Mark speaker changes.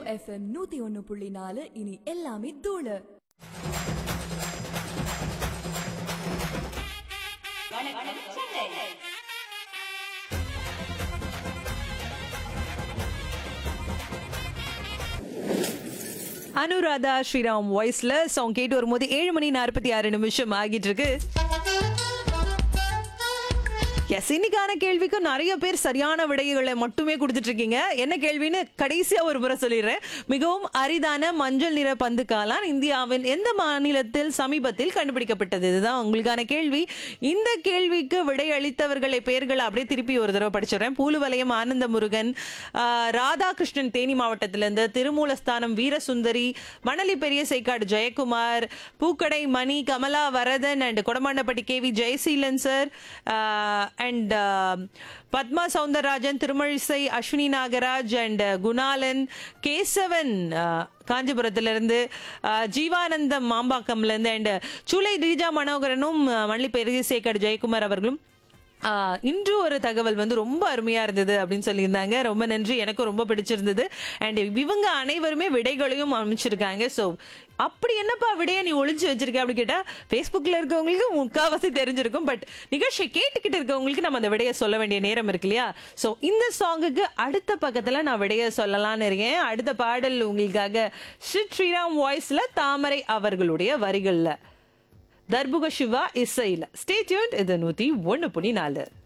Speaker 1: FM நூத்தி ஒன்னு புள்ளி நாலு இனி எல்லாமே தூளு
Speaker 2: அனுராதா ஸ்ரீராம் வாய்ஸ்ல சாங் கேட்டு வரும்போது ஏழு மணி நாற்பத்தி ஆறு நிமிஷம் ஆகிட்டு இருக்கு எஸ் இன்னைக்கான கேள்விக்கு நிறைய பேர் சரியான விடைகளை மட்டுமே கொடுத்துட்டு இருக்கீங்க என்ன கேள்வின்னு கடைசியா ஒரு முறை சொல்லிடுறேன் மிகவும் அரிதான மஞ்சள் நிற பந்து காளான் இந்தியாவின் எந்த மாநிலத்தில் சமீபத்தில் கண்டுபிடிக்கப்பட்டது இதுதான் உங்களுக்கான கேள்வி இந்த கேள்விக்கு விடை அளித்தவர்களை பெயர்களை அப்படியே திருப்பி ஒரு தடவை படிச்சிடுறேன் பூலுவலயம் ஆனந்த முருகன் ஆஹ், ராதாகிருஷ்ணன் தேனி மாவட்டத்திலிருந்து திருமூலஸ்தானம் வீரசுந்தரி மணலி பெரிய சேக்காடு ஜெயக்குமார் பூக்கடை Mani Kamala Varadhan and Kodamandapatti K V Jayaseelan sir and Padma Soundararajan Thirumazhisai Ashwini Nagaraj and Kunalan Kesavan ஆஹ், காஞ்சிபுரத்திலிருந்து ஆஹ், ஜீவானந்தம் மாம்பாக்கம்ல இருந்து அண்ட் சூலை ரீஜா மனோகரனும் ஆஹ், மணலி பெரிய சேக்காடு ஜெயக்குமார் அவர்களும் ஆஹ் இன்று ஒரு தகவல் வந்து ரொம்ப அருமையா இருந்தது அப்படின்னு சொல்லியிருந்தாங்க ரொம்ப நன்றி எனக்கும் ரொம்ப பிடிச்சிருந்தது அண்ட் இவங்க அனைவருமே விடைகளையும் அமைச்சிருக்காங்க ஸோ அப்படி என்னப்பா விடையை நீ ஒளிச்சு வச்சிருக்க அப்படி கேட்டா ஃபேஸ்புக்கில் இருக்கவங்களுக்கு முக்காவாசி தெரிஞ்சிருக்கும் பட் நிகழ்ச்சியை கேட்டுக்கிட்டு இருக்கவங்களுக்கு நம்ம அந்த விடையை சொல்ல வேண்டிய நேரம் இருக்கு இல்லையா ஸோ இந்த சாங்குக்கு அடுத்த பக்கத்தில் நான் விடையை சொல்லலாம்னு இருக்கேன் அடுத்த பாடல் உங்களுக்காக ஸ்ரீ ஸ்ரீராம் வாய்ஸ்ல தாமரை அவர்களுடைய வரிகளில் தர்புக சிவா இசையில் ஸ்டே டியூன்ட் இது நூற்றி ஒன்று புள்ளி நாலு